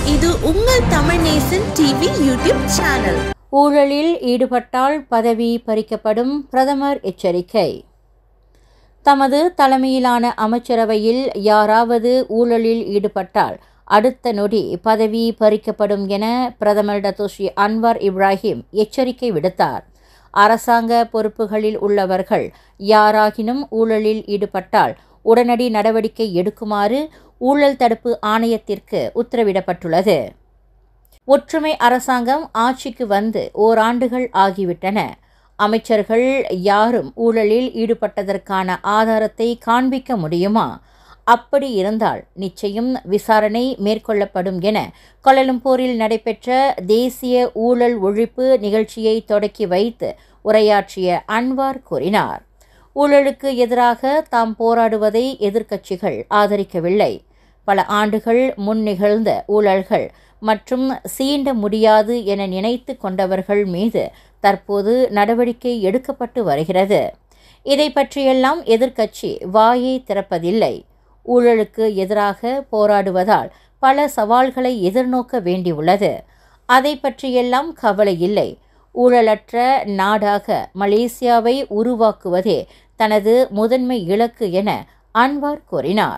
இது உங்கள் Tamil Nesan TV YouTube channel ஊழலில் ஈடுபட்டால் பதவி பறிக்கப்படும் பிரதமர் எச்சரிக்கை தமது தலைமையிலான அமைச்சரவையில் யாராவது ஊழலில் ஈடுபட்டால் அடுத்த நொடி பதவி பறிக்கப்படும் என பிரதமர் டத்தோஸ்ரீ அன்வார் இப்ராஹிம் எச்சரிக்கை விடுத்தார் அரசாங்க பொறுப்புகளில் உள்ளவர்கள் யாராகினும் ஊழலில் ஈடுபட்டால் உடனடி நடவடிக்கை எடுக்குமாறு ஊழல் தடுப்பு ஆணையத்திற்கு உத்தரவிடப்பட்டுள்ளது ஒற்றுமை அரசாங்கம் ஆட்சிக்கு வந்து ஓராண்டுகள் ஆகிவிட்டன அமைச்சர்கள் யாரும் ஊழலில் ஈடுபட்டதற்கான ஆதாரத்தை காண்பிக்க முடியுமா அப்படி இருந்தால் நிச்சயம் விசாரணை மேற்கொள்ளப்படும் என கொலலம்பூரில் நடைபெற்ற தேசிய ஊழல் ஒழிப்பு நிகழ்ச்சியை தொடக்கி வைத்து உரையாற்றிய அன்வார் கூறினார் ஊழலுக்கு எதிராக தாம் போராடுவதை எதிர்க்கட்சிகள் ஆதரிக்கவில்லை பல ஆண்டுகள் முன் நிகழ்ந்த ஊழல்கள் மற்றும் சீண்ட முடியாது என நினைத்து கொண்டவர்கள் மீது தற்போது நடவடிக்கை எடுக்கப்பட்டு வருகிறது இதை பற்றியெல்லாம் எதிர்க்கட்சி வாயை திறப்பதில்லை ஊழலுக்கு எதிராக போராடுவதால் பல சவால்களை எதிர்நோக்க வேண்டியுள்ளது அதை பற்றியெல்லாம் கவலை இல்லை ஊழலற்ற நாடாக மலேசியாவை உருவாக்குவதே தனது முதன்மை இலக்கு என அன்வார் கூறினார்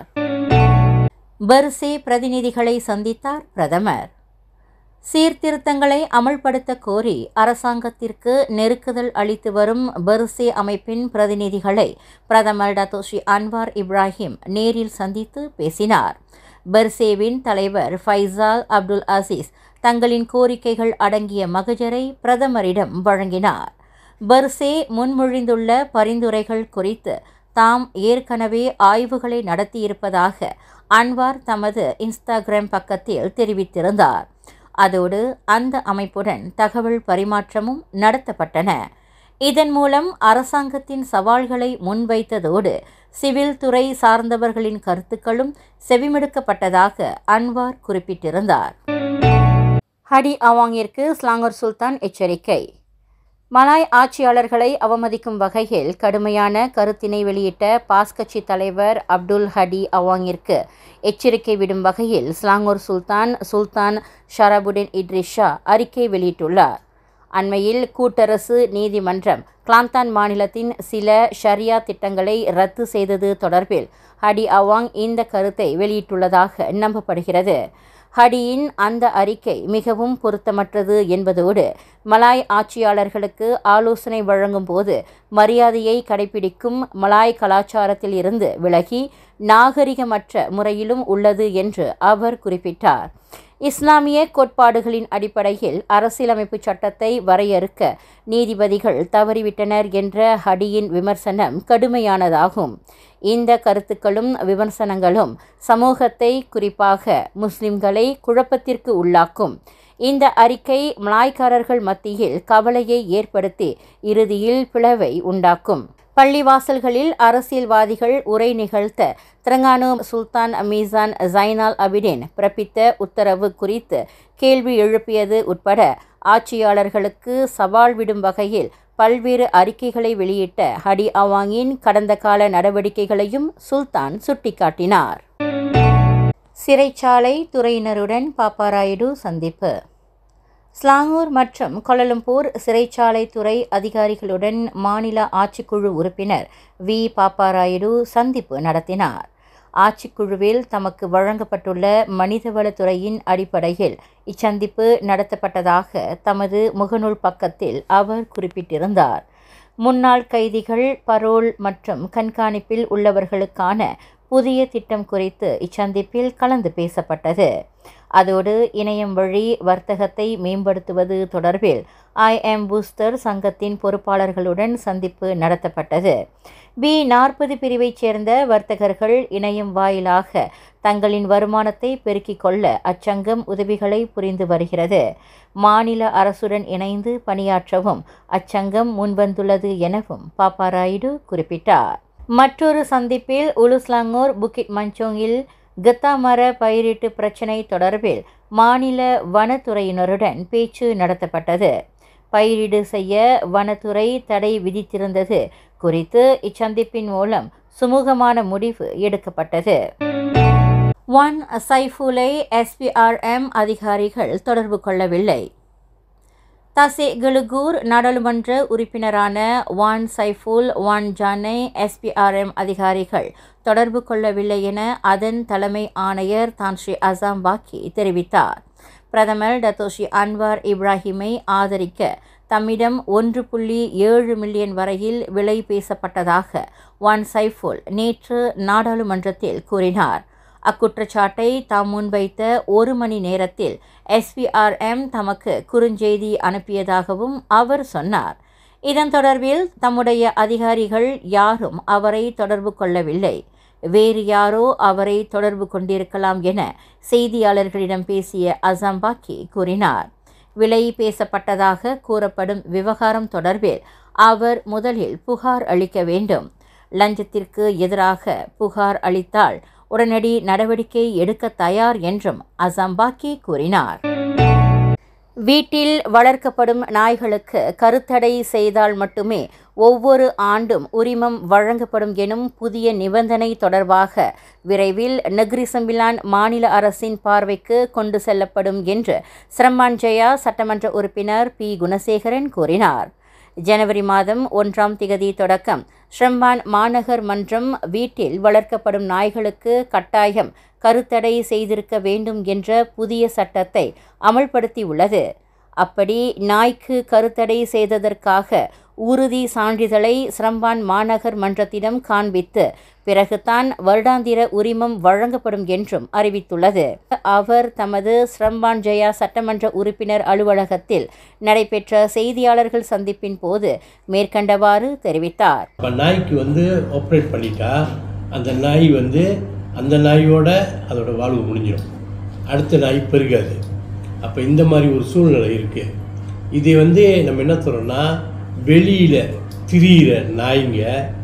பர்சே பிரதிநிதிகளை சந்தித்தார் பிரதமர் சீர்திருத்தங்களை அமல்படுத்த கோரி அரசாங்கத்திற்கு நெருக்குதல் அளித்து வரும் பர்சே அமைப்பின் பிரதிநிதிகளை பிரதமர் டத்தோஸ்ரீ அன்வார் இப்ராஹிம் நேரில் சந்தித்து பேசினார் பர்சேவின் தலைவர் ஃபைசால் அப்துல் அசீஸ் தங்களின் கோரிக்கைகள் அடங்கிய மகஜரை பிரதமரிடம் வழங்கினார் பர்சே முன்மொழிந்துள்ள பரிந்துரைகள் குறித்து தாம் ஏற்கனவே ஆய்வுகளை நடத்தியிருப்பதாக அன்வார் தமது இன்ஸ்டாகிராம் பக்கத்தில் தெரிவித்திருந்தார் அதோடு அந்த அமைப்புடன் தகவல் பரிமாற்றமும் நடத்தப்பட்டன இதன் மூலம் அரசாங்கத்தின் சவால்களை முன்வைத்ததோடு சிவில் துறை சார்ந்தவர்களின் கருத்துக்களும் செவிமெடுக்கப்பட்டதாக அன்வார் குறிப்பிட்டிருந்தார் ஹடி அவாங்கிற்கு ஸ்லாங்கர் சுல்தான் எச்சரிக்கை மலாய் ஆட்சியாளர்களை அவமதிக்கும் வகையில் கடுமையான கருத்தினை வெளியிட்ட பாஸ் கட்சி தலைவர் அப்துல் ஹடி அவாங்கிற்கு எச்சரிக்கை விடும் வகையில் ஸ்லாங்கூர் சுல்தான் சுல்தான் ஷரபுடின் இட்ரிஷா அறிக்கை வெளியிட்டுள்ளார் அண்மையில் கூட்டரசு நீதிமன்றம் கிளாந்தான் மாநிலத்தின் சில ஷரியா திட்டங்களை ரத்து செய்தது தொடர்பில் ஹடி அவாங் இந்த கருத்தை வெளியிட்டுள்ளதாக நம்பப்படுகிறது ஹடியின் அந்த அறிக்கை மிகவும் பொருத்தமற்றது என்பதோடு மலாய் ஆட்சியாளர்களுக்கு ஆலோசனை வழங்கும் போது மரியாதையை கடைபிடிக்கும் மலாய் கலாச்சாரத்தில் இருந்து விலகி நாகரிகமற்ற முறையிலும் உள்ளது என்று அவர் குறிப்பிட்டார் இஸ்லாமிய கோட்பாடுகளின் அடிப்படையில் அரசியலமைப்பு சட்டத்தை வரையறுக்க நீதிபதிகள் தவறிவிட்டனர் என்ற ஹடியின் விமர்சனம் கடுமையானதாகும் இந்த கருத்துக்களும் விமர்சனங்களும் சமூகத்தை குறிப்பாக முஸ்லிம்களை குழப்பத்திற்கு உள்ளாக்கும் இந்த அறிக்கை மலாய்க்காரர்கள் மத்தியில் கவலையை ஏற்படுத்தி இறுதியில் பிளவை உண்டாக்கும் பள்ளிவாசல்களில் அரசியல்வாதிகள் உரை நிகழ்த்த திரங்கானு சுல்தான் மீசான் ஜைனால் அபிடின் பிறப்பித்த உத்தரவு குறித்து கேள்வி எழுப்பியது உட்பட ஆட்சியாளர்களுக்கு சவால் விடும் வகையில் பல்வேறு அறிக்கைகளை வெளியிட்ட ஹடி அவாங்கின் கடந்த கால நடவடிக்கைகளையும் சுல்தான் சுட்டிக்காட்டினார் சிறைச்சாலை துறையினருடன் பாப்பாராயுடு சந்திப்பு ஸ்லாங்கூர் மற்றும் கொலலம்பூர் சிறைச்சாலை துறை அதிகாரிகளுடன் மாநில ஆட்சிக்குழு உறுப்பினர் வி பாப்பாராயுடு சந்திப்பு நடத்தினார் ஆட்சிக்குழுவில் தமக்கு வழங்கப்பட்டுள்ள மனிதவளத்துறையின் அடிப்படையில் இச்சந்திப்பு நடத்தப்பட்டதாக தமது முகநூல் பக்கத்தில் அவர் குறிப்பிட்டிருந்தார் முன்னாள் கைதிகள் பரோல் மற்றும் கண்காணிப்பில் உள்ளவர்களுக்கான புதிய திட்டம் குறித்து இச்சந்திப்பில் கலந்து பேசப்பட்டது அதோடு இணையம் வழி வர்த்தகத்தை மேம்படுத்துவது தொடர்பில் ஐஎம் பூஸ்டர் சங்கத்தின் பொறுப்பாளர்களுடன் சந்திப்பு நடத்தப்பட்டது பி நாற்பது பிரிவைச் சேர்ந்த வர்த்தகர்கள் இணையம் வாயிலாக தங்களின் வருமானத்தை பெருக்கிக் கொள்ள அச்சங்கம் உதவிகளை புரிந்து வருகிறது மாநில அரசுடன் இணைந்து பணியாற்றவும் அச்சங்கம் முன்வந்துள்ளது எனவும் பாப்பாராயுடு குறிப்பிட்டார் மற்றொரு சந்திப்பில் உலுஸ்லாங்கூர் புக்கிட் மஞ்சோங்கில் கத்தா மர பயிரிட்டு பிரச்சினை தொடர்பில் மாநில வனத்துறையினருடன் பேச்சு நடத்தப்பட்டது பயிரிடு செய்ய வனத்துறை தடை விதித்திருந்தது குறித்து இச்சந்திப்பின் மூலம் சுமூகமான முடிவு எடுக்கப்பட்டது ஒன் சைஃபுலை எஸ்பிஆர்எம் அதிகாரிகள் தொடர்பு கொள்ளவில்லை தசே கலுகூர் நாடாளுமன்ற உறுப்பினரான வான் சைஃபுல் வான் ஜானை எஸ்பிஆர்எம் அதிகாரிகள் தொடர்பு கொள்ளவில்லை என அதன் தலைமை ஆணையர் தான் ஸ்ரீ அசாம் பாக்கி தெரிவித்தார் பிரதமர் டத்தோஷி அன்வார் இப்ராஹிமை ஆதரிக்க தம்மிடம் ஒன்று புள்ளி ஏழு மில்லியன் வரையில் விலை பேசப்பட்டதாக வான் சைஃபுல் நேற்று நாடாளுமன்றத்தில் கூறினார் அக்குற்றச்சாட்டை தாம் முன்வைத்த ஒரு மணி நேரத்தில் எஸ்பிஆர்எம் தமக்கு குறுஞ்செய்தி அனுப்பியதாகவும் அவர் சொன்னார் இதன் தொடர்பில் தம்முடைய அதிகாரிகள் யாரும் அவரை தொடர்பு கொள்ளவில்லை வேறு யாரோ அவரை தொடர்பு கொண்டிருக்கலாம் என செய்தியாளர்களிடம் பேசிய அசாம்பாக்கி கூறினார் விலை பேசப்பட்டதாக கூறப்படும் விவகாரம் தொடர்பில் அவர் முதலில் புகார் அளிக்க வேண்டும் லஞ்சத்திற்கு எதிராக புகார் அளித்தால் உடனடி நடவடிக்கை எடுக்க தயார் என்றும் அசாம்பாக்கி கூறினார் வீட்டில் வளர்க்கப்படும் நாய்களுக்கு கருத்தடை செய்தால் மட்டுமே ஒவ்வொரு ஆண்டும் உரிமம் வழங்கப்படும் எனும் புதிய நிபந்தனை தொடர்பாக விரைவில் நெக்ரிசம்பிலான் மாநில அரசின் பார்வைக்கு கொண்டு செல்லப்படும் என்று சிரம்மான் ஜெயா சட்டமன்ற உறுப்பினர் பி குணசேகரன் கூறினார் ஜனவரி மாதம் ஒன்றாம் திகதி தொடக்கம் ஸ்ரம்பான் மாநகர் மன்றம் வீட்டில் வளர்க்கப்படும் நாய்களுக்கு கட்டாயம் கருத்தடை செய்திருக்க வேண்டும் என்ற புதிய சட்டத்தை அமல்படுத்தியுள்ளது அப்படி நாய்க்கு கருத்தடை செய்ததற்காக உறுதி சான்றிதழை சிரம்பான் மாநகர் மன்றத்திடம் காண்பித்து பிறகுதான் வருடாந்திர உரிமம் வழங்கப்படும் என்றும் அறிவித்துள்ளது அவர் தமது ஸ்ரம்பான் ஜெயா சட்டமன்ற உறுப்பினர் அலுவலகத்தில் நடைபெற்ற செய்தியாளர்கள் சந்திப்பின் போது மேற்கண்டவாறு தெரிவித்தார் இப்போ நாய்க்கு வந்து ஆப்ரேட் பண்ணிட்டா அந்த நாய் வந்து அந்த நாயோட அதோட வாழ்வு முடிஞ்சிடும் அடுத்த நாய் பெருகாது அப்போ இந்த மாதிரி ஒரு சூழ்நிலை இருக்குது இதை வந்து நம்ம என்ன சொல்கிறோம்னா வெளியில் திரியிற நாய்ங்க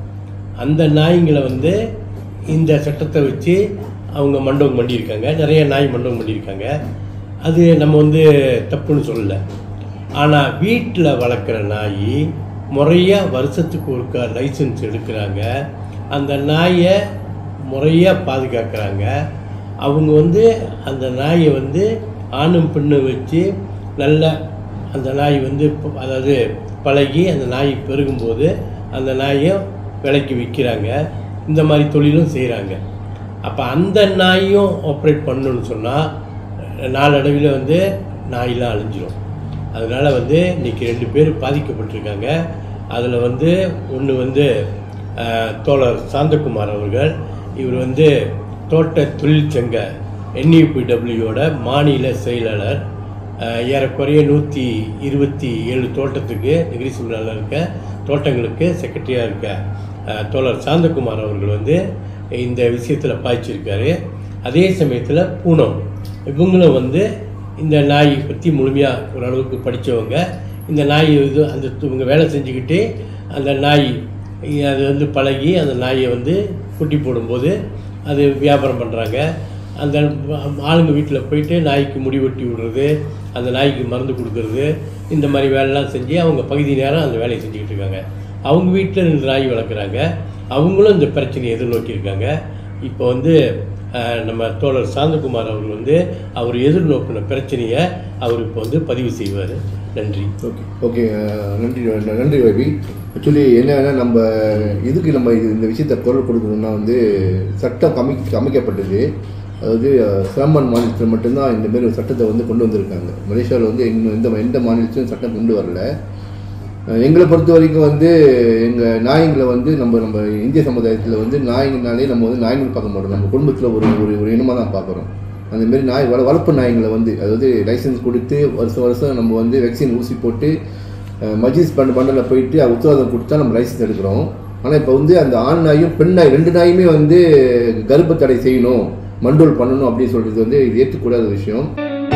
அந்த நாய்ங்களை வந்து இந்த சட்டத்தை வச்சு அவங்க மண்டபம் பண்ணியிருக்காங்க நிறைய நாய் மண்டபம் பண்ணியிருக்காங்க அது நம்ம வந்து தப்புன்னு சொல்லலை ஆனால் வீட்டில் வளர்க்குற நாய் முறையாக வருஷத்துக்கு ஒருக்கா லைசன்ஸ் எடுக்கிறாங்க அந்த நாயை முறையாக பாதுகாக்கிறாங்க அவங்க வந்து அந்த நாயை வந்து ஆணும் பெண்ணும் வச்சு நல்ல அந்த நாய் வந்து ப- அதாவது பழகி அந்த நாய் பெருகும்போது அந்த நாயை விலைக்கு விற்கிறாங்க இந்த மாதிரி தொழிலும் செய்கிறாங்க அப்போ அந்த நாயும் ஆப்ரேட் பண்ணணும்னு சொன்னால் நாளடைவில் வந்து நாயெல்லாம் அழிஞ்சிரும் அதனால் வந்து இன்றைக்கி ரெண்டு பேர் பாதிக்கப்பட்டிருக்காங்க அதில் வந்து ஒன்று வந்து அஹ், தோழர் சாந்தகுமார் அவர்கள் இவர் வந்து தோட்ட தொழிற்சங்க என்இபிடபிள்யூட மாநில செயலாளர் அஹ், ஏறக்குறைய நூற்றி இருபத்தி ஏழு தோட்டத்துக்கு நெகிரிசிமில் இருக்க தோட்டங்களுக்கு செக்ரட்டரியாக இருக்க அஹ், தோழர் சாந்தகுமார் அவர்கள் வந்து இந்த விஷயத்தில் பாய்ச்சிருக்காரு அதே சமயத்தில் பூனம் இவங்களும் வந்து இந்த நாய் பற்றி முழுமையாக ஓரளவுக்கு படித்தவங்க இந்த நாய் இது அந்த இவங்க வேலை செஞ்சுக்கிட்டு அந்த நாய் அது வந்து பழகி அந்த நாயை வந்து குட்டி போடும்போது அது வியாபாரம் பண்ணுறாங்க அந்த ஆளுங்க வீட்டில் போயிட்டு நாய்க்கு முடி வெட்டி விடுறது அந்த நாய்க்கு மருந்து கொடுக்கறது இந்த மாதிரி வேலைலாம் செஞ்சு அவங்க பகுதி நேரம் அந்த வேலையை செஞ்சுக்கிட்டு இருக்காங்க அவங்க வீட்டில் ரெண்டு நாய் வளர்க்குறாங்க அவங்களும் இந்த பிரச்சனையை எதிர்நோக்கியிருக்காங்க இப்போ வந்து அஹ், நம்ம தோழர் சாந்தகுமார் அவர் வந்து அவர் எதிர்நோக்கின பிரச்சனையை அவர் இப்போ வந்து பதிவு செய்வார் நன்றி ஓகே ஓகே அஹ், நன்றி ந- நன்றி ரவி ஆக்சுவலி என்னன்னா நம்ம இதுக்கு நம்ம இது இந்த விஷயத்தை குரல் கொடுக்கணும்னா வந்து சட்டம் கமி அமைக்கப்பட்டது அதாவது அஹ், சிரமன் மாநிலத்தில் மட்டும்தான் இந்த மாதிரி ஒரு சட்டத்தை வந்து கொண்டு வந்திருக்காங்க மலேசியாவில் வந்து இன்னும் எந்த எந்த மாநிலத்திலும் சட்டம் கொண்டு வரல அஹ், எங்களை பொறுத்த வரைக்கும் வந்து எங்கள் நாய்ங்களை வந்து நம்ம நம்ம இந்திய சமுதாயத்தில் வந்து நாய்ங்கனாலே நம்ம வந்து நாய்கள் பார்க்க மாட்டோம் நம்ம குடும்பத்தில் ஒரு ஒரு ஒரு இனமாக தான் பார்க்குறோம் அந்த மாதிரி நாய் வள வளர்ப்பு நாய்ங்களை வந்து அதாவது லைசன்ஸ் கொடுத்து வருஷம் வருஷம் நம்ம வந்து வேக்சின் ஊசி போட்டு அஹ், மஜிஸ் பண்ட் பண்டில் போயிட்டு அது உத்தரவாதம் கொடுத்தா நம்ம லைசன்ஸ் எடுக்கிறோம் ஆனால் இப்போ வந்து அந்த ஆண் நாயும் பெண் நாய் ரெண்டு நாயுமே வந்து கர்ப்ப தடை செய்யணும் மண்டோல் பண்ணணும் அப்படின்னு சொல்கிறது வந்து இது ஏற்றுக்கூடாத விஷயம்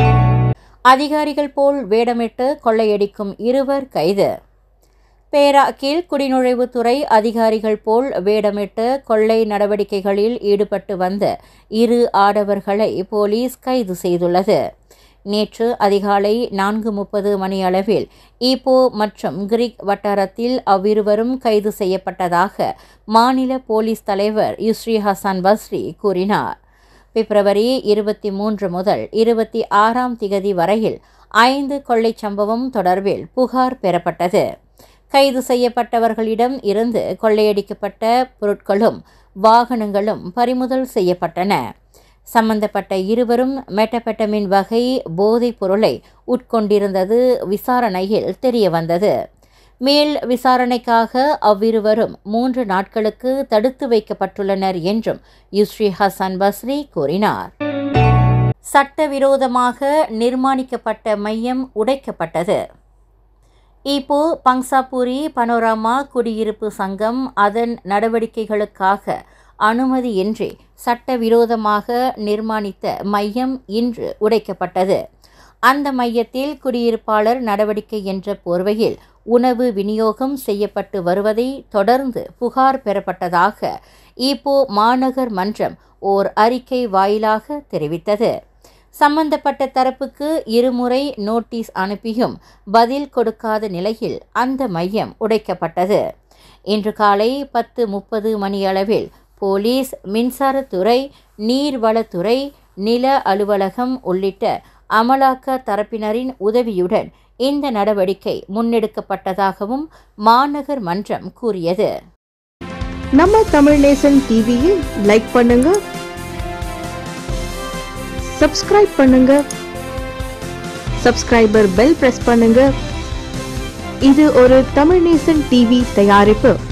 அதிகாரிகள் போல் வேடமிட்டு கொள்ளையடிக்கும் இருவர் கைது பேராக்கில் குடிநுழைவுத்துறை அதிகாரிகள் போல் வேடமிட்டு கொள்ளை நடவடிக்கைகளில் ஈடுபட்டு வந்த இரு ஆடவர்களை போலீஸ் கைது செய்துள்ளது நேற்று அதிகாலை நான்கு முப்பது மணியளவில் ஈப்போ மற்றும் கிரிக் வட்டாரத்தில் அவ்விருவரும் கைது செய்யப்பட்டதாக மாநில போலீஸ் தலைவர் யுஸ்ரி ஹசான் பஸ்ரி கூறினார் பிப்ரவரி இருபத்தி மூன்று முதல் இருபத்தி ஆறாம் திகதி வரையில் ஐந்து கொள்ளைச் சம்பவம் தொடர்பில் புகார் பெறப்பட்டது கைது செய்யப்பட்டவர்களிடம் இருந்து கொள்ளையடிக்கப்பட்ட பொருட்களும் வாகனங்களும் பறிமுதல் செய்யப்பட்டன சம்பந்தப்பட்ட இருவரும் மெட்டபெட்டமின் வகை போதைப் பொருளை உட்கொண்டிருந்தது விசாரணையில் தெரியவந்தது மேல் விசாரணைக்காக அவ்விருவரும் மூன்று நாட்களுக்கு தடுத்து வைக்கப்பட்டுள்ளனர் என்றும் யுஸ்ரீ ஹசன் பஸ்ரி கூறினார் சட்டவிரோதமாக நிர்மாணிக்கப்பட்ட மையம் உடைக்கப்பட்டது இப்போ பங்சாபுரி பனோராமா குடியிருப்பு சங்கம் அதன் நடவடிக்கைகளுக்காக அனுமதியின்றி சட்டவிரோதமாக நிர்மாணித்த மையம் இன்று உடைக்கப்பட்டது அந்த மையத்தில் குடியிருப்பாளர் நடவடிக்கை என்ற போர்வையில் உணவு விநியோகம் செய்யப்பட்டு வருவதை தொடர்ந்து புகார் பெறப்பட்டதாக ஈப்போ மாநகர் மன்றம் ஓர் அறிக்கை வாயிலாக தெரிவித்தது சம்பந்தப்பட்ட தரப்புக்கு இருமுறை நோட்டீஸ் அனுப்பியும் பதில் கொடுக்காத நிலையில் அந்த மையம் உடைக்கப்பட்டது இன்று காலை பத்து முப்பது மணியளவில் போலீஸ் மின்சாரத்துறை நீர்வளத்துறை நில அலுவலகம் உள்ளிட்ட அமலாக்க தரப்பினரின் உதவியுடன் இந்த நடவடிக்கை முன்னெடுக்கப்பட்டதாகவும் மாநகர் மன்றம் கூறியது நம்ம தமிழ் நேசன் டிவியை லைக் பண்ணுங்க சப்ஸ்கிரைப் பண்ணுங்க சப்ஸ்கிரைபர் பெல் பிரஸ் பண்ணுங்க இது ஒரு தமிழ் நேசன் டிவி தயாரிப்பு